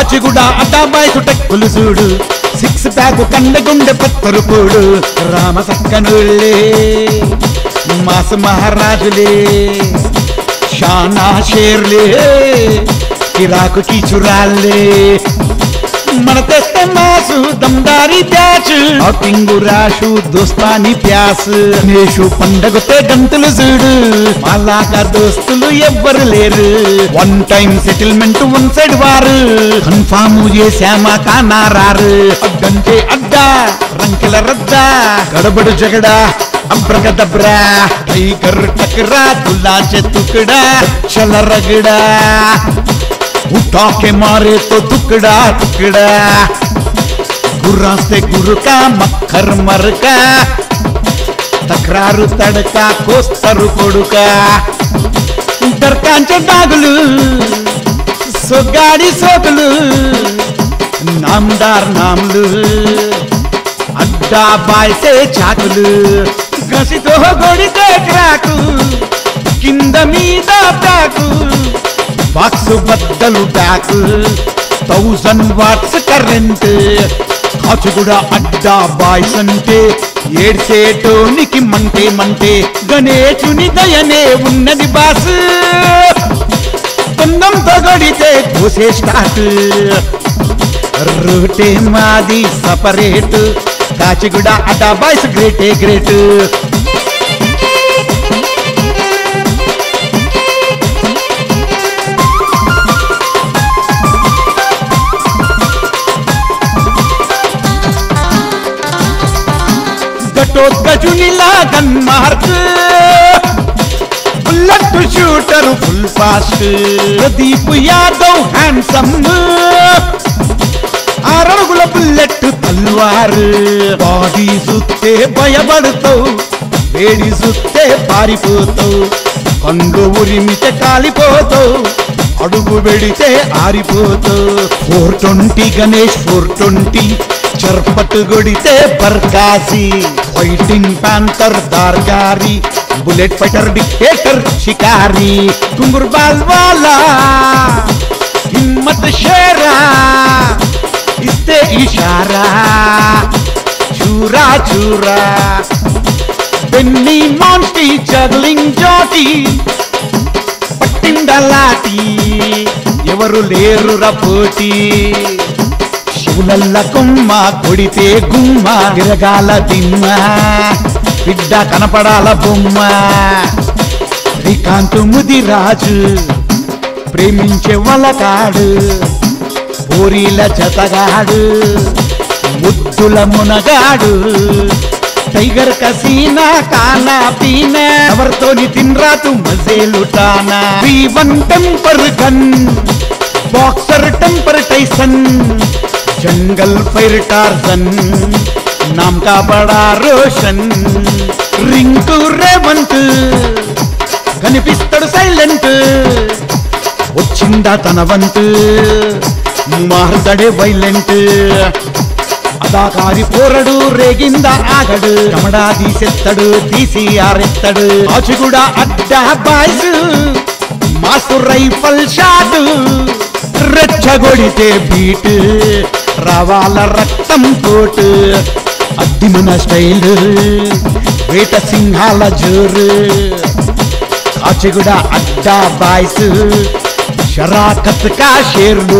కాచిగూడ అడ్డాబాయ్ టెక్కులు చూడు సిక్స్ ప్యాక్ కండగుండె పత్తరు పూడు రామ సక్కనుళ్ళే మాస మహారాజులే షానా షేర్లే కిరాకు కీచురాళ్ళే మన తెస్తే మాసు దమ్దారి ప్యాచ్ ఔటింగు రాషు దోస్తాని ప్యాస్ నేషు పండగతే గంతులు చూడు అలాగా దోస్తులు ఎవ్వరు లేరు one time settlement one side వారు కన్ఫామ్ చేశామా కానారారు అడ్డంటే అడ్డా రంకెల రద్దా గడబడు జగడా అబ్రగదబ్రా టైగర్ టకరా తులా చెత్తుకడా చల రగడా उठा के मारे तो टुकड़ा टुकड़ा गुर्रा से गुरु का मक्खर मर का తక్రారు తడక కోస్తరు కొడుక దర్కాంచ డాగులు సొగ్గాడి సోకులు నామదార్ నాములు అడ్డా బాయ్సే చాకులు గసితో కొడితే క్రాకు కింద మీద ప్యాకు బాక్స్ బద్దలు back thousand watts current Kachiguda అడ్డా బాయ్స్ అంటే ఏడ్సేటోనికి మంటే మంటే గణేశుని దయనే ఉన్నది బాస్ కుందం తగడితే కోసే స్టార్ట్ రూటే మాది సపరేట్ కాచిగూడ అడ్డా బాయ్స్ గ్రేటే గ్రేట్ ఘటోద్గజునిలా gun mark bullet shooter full fast Pradeep Yadav handsome ఆరడుగుల బుల్లెట్ తల్వారు బాడీ సుత్తే భయపడతావు వేడి సుత్తే పారిపోతావు కండు ఉరిమితే కాలిపోతావు అడుగు వెడితే ఆరిపోతావు four twenty Ganesh four twenty చర్పట్ కొడితే బర్కాసి ఫైటింగ్ ప్యాంతర్ దార్గారి బుల్లెట్ ఫైటర్ డిక్టేటర్ షికారి కుంగుర్ బాల్ వాలా హిమ్మత్ షేరా ఇస్తే ఇషారా చూరా చూరా బెన్నీ మాంటీ జర్లింగ్ జాటి పట్టిండలాటి ఎవరు లేరు పోటీ శివులల్ల కొమ్మ కొడితే గుమ్మ తిరగాల దిమ్మ బిడ్డ కనపడాల బొమ్మ శ్రీకాంత్ ముదిరాజు ప్రేమించే వలకాడు పూరీల జతగాడు ముద్దుల మునగాడు టైగర్ కసీనా కానా పీనా ఎవరితోని తిన్రాతు మజేలుటానా V one temper gun boxer temper Tyson jungle fire Tarzan నామ్ కా బడా రోషన్ రింకు రేవంత్ కనిపిస్తాడు సైలెంట్ వచ్చిందా తన వంతు మారుతాడే వైలెంట్ అదాకారి పోరడు రేగిందా ఆగడు కమడా తీసెత్తడు తీసి ఆరెత్తడు ఆచుగుడా అడ్డా బాయ్స్ మాసు రైఫల్ షాట్ రెచ్చగొడితే బీట్ రావాల రక్తం కోట్ అద్ది మన స్టైల్ వేట సింహాల జోరు కాచిగూడ అడ్డా బాయ్స్ షరాకత్ కా షేర్లు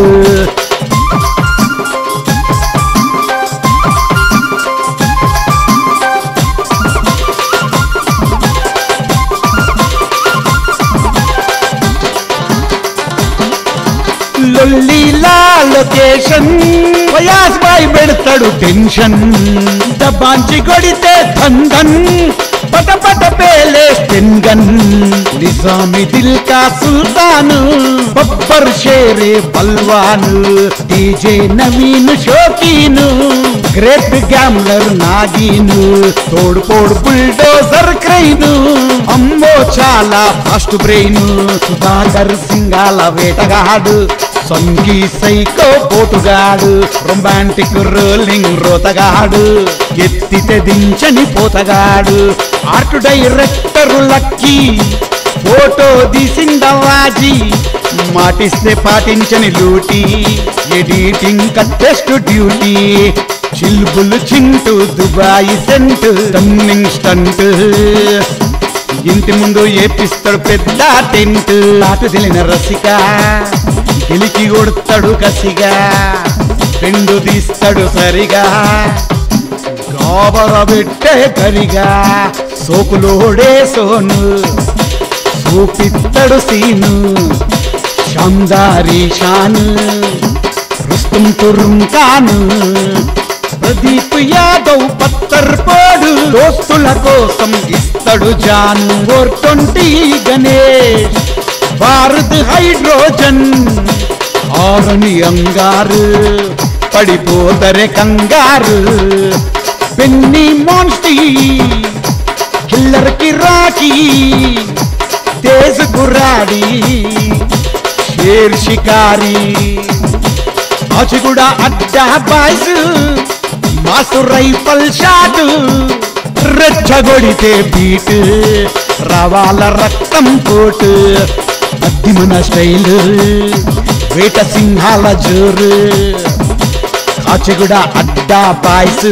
లొల్లీలా లొకేషన్ వయాస్ బాయ్ పెడతాడు టెన్షన్ డబ్బాంచి కొడితే ధన్ పట పట పేలే గన్ నిజామి దిల్ కా సుల్తాను బబ్బర్ షేరే బల్వాను డీజే నవీన్ షోకీను గ్రేట్ గ్యామ్లర్ నాగీను తోడు పోడు బుల్డోజర్ క్రైను అమ్మో చాలా ఫాస్ట్ బ్రెయిన్ సుధాకర్ సింగాల వేటగాడు సంగీ సైకో పోటుగాడు రొమాంటిక్ రోలింగ్ రోతగాడు ఎత్తితే దించని పోతగాడు ఆర్ట్ డైరెక్టర్ లక్కీ ఫోటో తీసిందవాజీ మాటిస్తే పాటించని లూటి ఎడిటింగ్ కట్టెస్ట్ డ్యూటీ చిల్బులు Chintu Dubai scent stunning stunt ఇంటి ముందు ఏపిస్తాడు పెద్ద టెంట్ నాటు తెలిన రసిక గెలికి కొడతాడు కసిగా రెండు తీస్తాడు సరిగా గాబర పెట్టే కరిగా సోకులోడే సోను చూపిత్తడు సీను షాందారి షాను రుస్తుం తురుం కాను ప్రదీప్ యాదవ్ పత్తర్ పోడు దోస్తుల కోసం ఇస్తడు జాను four twenty Ganesh Bharat hydrogen ఆరని అంగారు పడిపోతరే కంగారు పెన్ని మోన్స్టీ కిల్లర్ కి రాకీ తేజ్ గుర్రాడి షేర్ షికారి ఆచిగూడ అడ్డా బాయ్స్ మాసు రైఫల్ షాట్ రెచ్చగొడితే బీట్ రవాల రక్తం కోటు అద్ది మన స్టైల్ వేట సింహాల జోరు కాచిగూడ అడ్డా బాయ్స్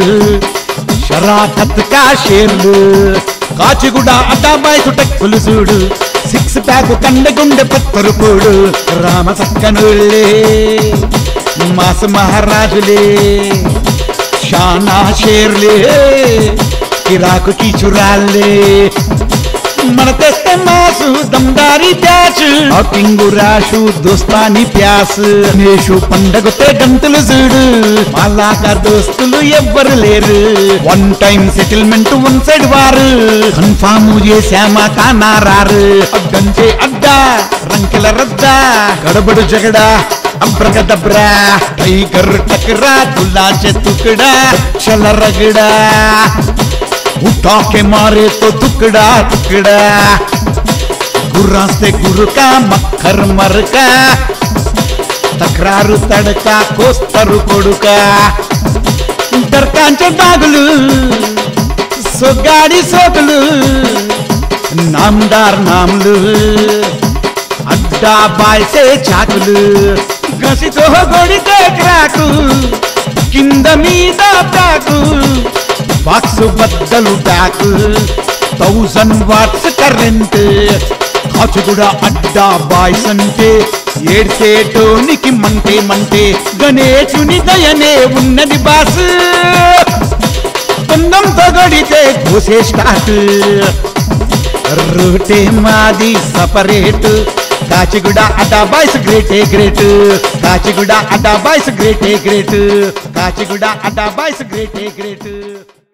షరాకత్ కా షేర్లు కాచిగూడ అడ్డా బాయ్స్ టెక్కులు చూడు సిక్స్ ప్యాక్ కండగుండె పత్తరు పూడు రామ సక్కనుళ్ళే మాస మహారాజులే షానా షేర్లే కిరాకు కీచురాళ్ళే మన తెస్తే మాసు దమ్దారి ప్యాచ్ హాకింగు రాషు దోస్తాని ప్యాస్ నేషు పండగతే గంతులు చూడు మాలాగా దోస్తులు ఎవ్వరు లేరు one time settlement one side వారు కన్ఫామ్ చేశామా కానారారు అడ్డంటే అడ్డా రంకెల రద్దా గడబడు జగడా అబ్రగదబ్రా టైగర్ టకరా తులాచే తుకడా చల రగడా उठा के मारे तो टुकड़ा टुकड़ा गुर्रा से गुरु का मक्खर मर का తక్రారు తడక కోస్తరు కొడుక దర్కాంచ బాగులు సొగ్గాడి సోకులు నామదార్ నాములు అడ్డా బాయ్సే చాకులు గసితో కొడితే క్రాకు కింద మీద ప్యాకు బాక్స్ బద్దలు back thousand watts current Kachiguda అడ్డా బాయ్స్ అంటే ఏడ్సేటోనికి మంటే మంటే గణేశుని దయనే ఉన్నది బాస్ బంధంతో గడితే కోసే స్టార్ట్ రూటే మాది సపరేట్ కాచిగూడ అడ్డా బాయ్స్ గ్రేటే గ్రేట్ కాచిగూడ అడ్డా బాయ్స్ గ్రేటే గ్రేట్ కాచిగూడ అడ్డా బాయ్స్ గ్రేటే గ్రేట్